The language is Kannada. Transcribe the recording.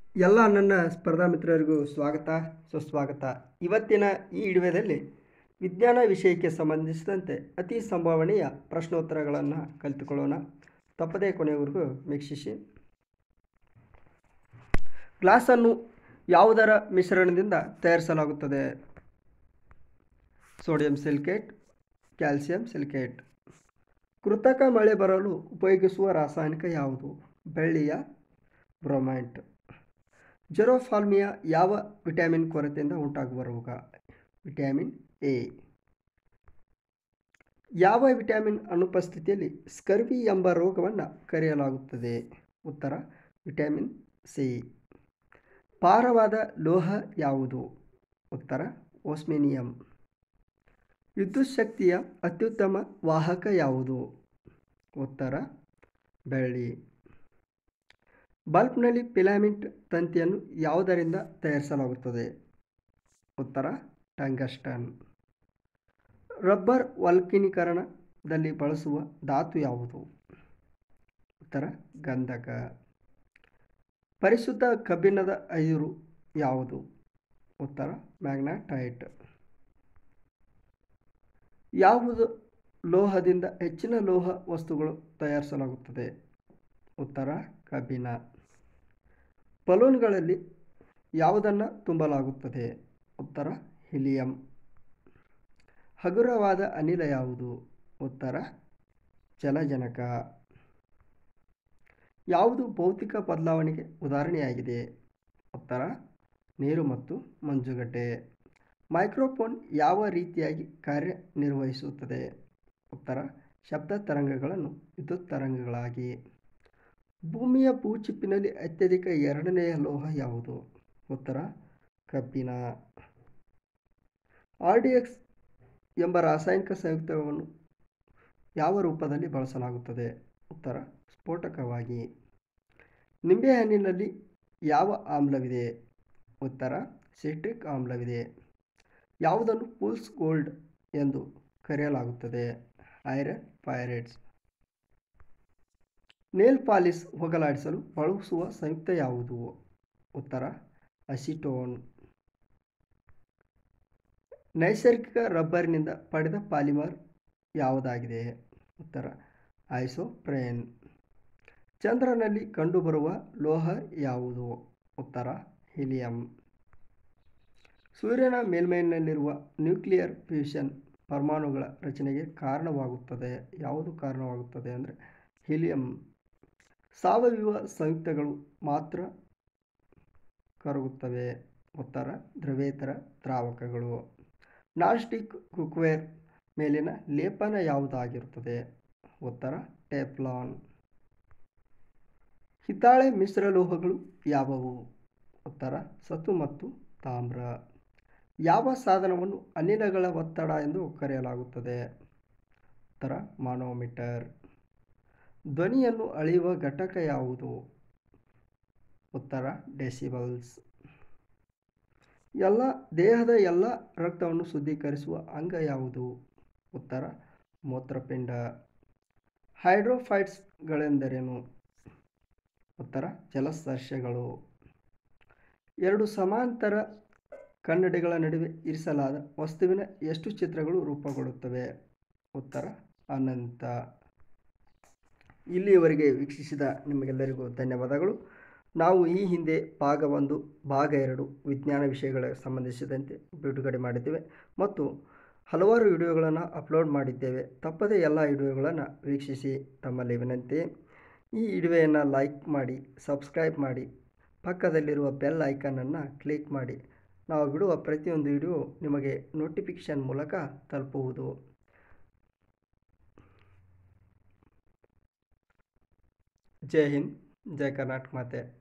ಎಲ್ಲ ನನ್ನ ಸ್ಪರ್ಧಾ ಮಿತ್ರರಿಗೂ ಸ್ವಾಗತ ಸುಸ್ವಾಗತ ಇವತ್ತಿನ ಈ ವಿಡಿಯೋದಲ್ಲಿ ವಿಜ್ಞಾನ ವಿಷಯಕ್ಕೆ ಸಂಬಂಧಿಸಿದಂತೆ ಅತಿ ಸಂಭಾವನೆಯ ಪ್ರಶ್ನೋತ್ತರಗಳನ್ನು ಕಲಿತುಕೊಳ್ಳೋಣ ತಪ್ಪದೇ ಕೊನೆಯವರೆಗೂ ವೀಕ್ಷಿಸಿ ಗ್ಲಾಸನ್ನು ಯಾವುದರ ಮಿಶ್ರಣದಿಂದ ತಯಾರಿಸಲಾಗುತ್ತದೆ ಸೋಡಿಯಂ ಸಿಲಿಕೇಟ್ ಕ್ಯಾಲ್ಸಿಯಂ ಸಿಲಿಕೇಟ್ ಕೃತಕ ಮಳೆ ಬರಲು ಉಪಯೋಗಿಸುವ ರಾಸಾಯನಿಕ ಯಾವುದು ಬೆಳ್ಳಿಯ ಬ್ರೊಮೈಟ್ ಜೆರೋಫಾಲ್ಮಿಯಾ ಯಾವ ವಿಟಮಿನ್ ಕೊರತೆಯಿಂದ ಉಂಟಾಗುವ ರೋಗ ವಿಟಮಿನ್ ಎ ಯಾವ ವಿಟಮಿನ್ ಅನುಪಸ್ಥಿತಿಯಲ್ಲಿ ಸ್ಕರ್ವಿ ಎಂಬ ರೋಗವನ್ನು ಕರೆಯಲಾಗುತ್ತದೆ ಉತ್ತರ ವಿಟಮಿನ್ ಸಿ ಭಾರವಾದ ಲೋಹ ಯಾವುದು ಉತ್ತರ ಓಸ್ಮಿನಿಯಂ ವಿದ್ಯುತ್ ಶಕ್ತಿಯ ಅತ್ಯುತ್ತಮ ವಾಹಕ ಯಾವುದು ಉತ್ತರ ಬೆಳ್ಳಿ ಬಲ್ಬ್ನಲ್ಲಿ ಫಿಲಾಮೆಂಟ್ ತಂತಿಯನ್ನು ಯಾವುದರಿಂದ ತಯಾರಿಸಲಾಗುತ್ತದೆ ಉತ್ತರ ಟಂಗಸ್ಟನ್ ರಬ್ಬರ್ ವಲ್ಕನೀಕರಣದಲ್ಲಿ ಬಳಸುವ ಧಾತು ಯಾವುದು ಉತ್ತರ ಗಂಧಕ ಪರಿಶುದ್ಧ ಕಬ್ಬಿಣದ ಅದಿರು ಯಾವುದು ಉತ್ತರ ಮ್ಯಾಗ್ನಾಟೈಟ್ ಯಾವುದು ಲೋಹದಿಂದ ಹೆಚ್ಚಿನ ಲೋಹ ವಸ್ತುಗಳು ತಯಾರಿಸಲಾಗುತ್ತದೆ ಉತ್ತರ ಕಬ್ಬಿಣ ಬಲೂನ್ಗಳಲ್ಲಿ ಯಾವುದನ್ನು ತುಂಬಲಾಗುತ್ತದೆ ಉತ್ತರ ಹಿಲಿಯಂ ಹಗುರವಾದ ಅನಿಲ ಯಾವುದು ಉತ್ತರ ಜಲಜನಕ ಯಾವುದು ಭೌತಿಕ ಬದಲಾವಣೆಗೆ ಉದಾಹರಣೆಯಾಗಿದೆ ಉತ್ತರ ನೀರು ಮತ್ತು ಮಂಜುಗಡ್ಡೆ ಮೈಕ್ರೋಫೋನ್ ಯಾವ ರೀತಿಯಾಗಿ ಕಾರ್ಯನಿರ್ವಹಿಸುತ್ತದೆ ಉತ್ತರ ಶಬ್ದ ತರಂಗಗಳನ್ನು ವಿದ್ಯುತ್ ತರಂಗಗಳಾಗಿ ಭೂಮಿಯ ಭೂಚಿಪ್ಪಿನಲ್ಲಿ ಅತ್ಯಧಿಕ ಎರಡನೆಯ ಲೋಹ ಯಾವುದು ಉತ್ತರ ಕಬ್ಬಿಣ ಆರ್ ಡಿ ಎಕ್ಸ್ ಎಂಬ ರಾಸಾಯನಿಕ ಸಂಯುಕ್ತವನ್ನು ಯಾವ ರೂಪದಲ್ಲಿ ಬಳಸಲಾಗುತ್ತದೆ ಉತ್ತರ ಸ್ಫೋಟಕವಾಗಿ ನಿಂಬೆಹಣ್ಣಿನಲ್ಲಿ ಯಾವ ಆಮ್ಲವಿದೆ ಉತ್ತರ ಸಿಟ್ರಿಕ್ ಆಮ್ಲವಿದೆ ಯಾವುದನ್ನು ಪೂಲ್ಸ್ ಗೋಲ್ಡ್ ಎಂದು ಕರೆಯಲಾಗುತ್ತದೆ ಐರನ್ ಪೈರೇಟ್ಸ್ ನೇಲ್ ಪಾಲಿಸ್ ಹೋಗಲಾಡಿಸಲು ಬಳಸುವ ಸಂಯುಕ್ತ ಯಾವುದು ಉತ್ತರ ಅಸಿಟೋನ್ ನೈಸರ್ಗಿಕ ರಬ್ಬರ್ನಿಂದ ಪಡೆದ ಪಾಲಿಮರ್ ಯಾವುದಾಗಿದೆ ಉತ್ತರ ಐಸೋಪ್ರೇನ್ ಚಂದ್ರನಲ್ಲಿ ಕಂಡುಬರುವ ಲೋಹ ಯಾವುದು ಉತ್ತರ ಹೀಲಿಯಂ ಸೂರ್ಯನ ಮೇಲ್ಮೈನಲ್ಲಿರುವ ನ್ಯೂಕ್ಲಿಯರ್ ಫ್ಯೂಷನ್ ಪರಮಾಣುಗಳ ರಚನೆಗೆ ಕಾರಣವಾಗುತ್ತದೆ ಯಾವುದು ಕಾರಣವಾಗುತ್ತದೆ ಅಂದರೆ ಹೀಲಿಯಂ ಸಾವಯವ ಸಂಯುಕ್ತಗಳು ಮಾತ್ರ ಕರಗುತ್ತವೆ ಉತ್ತರ ದ್ರವೇತರ ದ್ರಾವಕಗಳು ನಾಸ್ಟಿಕ್ ಕುಕ್ವೇರ್ ಮೇಲಿನ ಲೇಪನ ಯಾವುದಾಗಿರುತ್ತದೆ ಉತ್ತರ ಟೆಫ್ಲಾನ್ ಹಿತ್ತಾಳೆ ಮಿಶ್ರಲೋಹಗಳು ಯಾವುವು ಉತ್ತರ ಸತು ಮತ್ತು ತಾಮ್ರ ಯಾವ ಸಾಧನವನ್ನು ಅನಿಲಗಳ ಒತ್ತಡ ಎಂದು ಕರೆಯಲಾಗುತ್ತದೆ ಉತ್ತರ ಮಾನೋಮೀಟರ್ ಧ್ವನಿಯನ್ನು ಅಳೆಯುವ ಘಟಕ ಯಾವುದು ಉತ್ತರ ಡೆಸಿಬಲ್ಸ್ ಎಲ್ಲ ದೇಹದ ಎಲ್ಲ ರಕ್ತವನ್ನು ಶುದ್ಧೀಕರಿಸುವ ಅಂಗ ಯಾವುದು ಉತ್ತರ ಮೂತ್ರಪಿಂಡ ಹೈಡ್ರೋಫೈಟ್ಸ್ಗಳೆಂದರೇನು ಉತ್ತರ ಜಲಸಸ್ಯಗಳು ಎರಡು ಸಮಾಂತರ ಕನ್ನಡಿಗಳ ನಡುವೆ ಇರಿಸಲಾದ ವಸ್ತುವಿನ ಎಷ್ಟು ಚಿತ್ರಗಳು ರೂಪುಗೊಳ್ಳುತ್ತವೆ ಉತ್ತರ ಅನಂತ ಇಲ್ಲಿಯವರೆಗೆ ವೀಕ್ಷಿಸಿದ ನಿಮಗೆಲ್ಲರಿಗೂ ಧನ್ಯವಾದಗಳು ನಾವು ಈ ಹಿಂದೆ ಭಾಗ ಒಂದು ಭಾಗ ಎರಡು ವಿಜ್ಞಾನ ವಿಷಯಗಳಿಗೆ ಸಂಬಂಧಿಸಿದಂತೆ ಬಿಡುಗಡೆ ಮಾಡಿದ್ದೇವೆ ಮತ್ತು ಹಲವಾರು ವಿಡಿಯೋಗಳನ್ನು ಅಪ್ಲೋಡ್ ಮಾಡಿದ್ದೇವೆ ತಪ್ಪದೇ ಎಲ್ಲ ವಿಡಿಯೋಗಳನ್ನು ವೀಕ್ಷಿಸಿ ತಮ್ಮಲ್ಲಿ ವಿನಂತಿ ಈ ವಿಡಿಯೋಯನ್ನು ಲೈಕ್ ಮಾಡಿ ಸಬ್ಸ್ಕ್ರೈಬ್ ಮಾಡಿ ಪಕ್ಕದಲ್ಲಿರುವ ಬೆಲ್ ಐಕನನ್ನು ಕ್ಲಿಕ್ ಮಾಡಿ ನಾವು ಬಿಡುವ ಪ್ರತಿಯೊಂದು ವಿಡಿಯೋ ನಿಮಗೆ ನೋಟಿಫಿಕೇಷನ್ ಮೂಲಕ ತಲುಪುವುದು ಜೈ ಹಿಂದ್ ಜೈ ಕರ್ನಾಟಕ ಮಾತೆ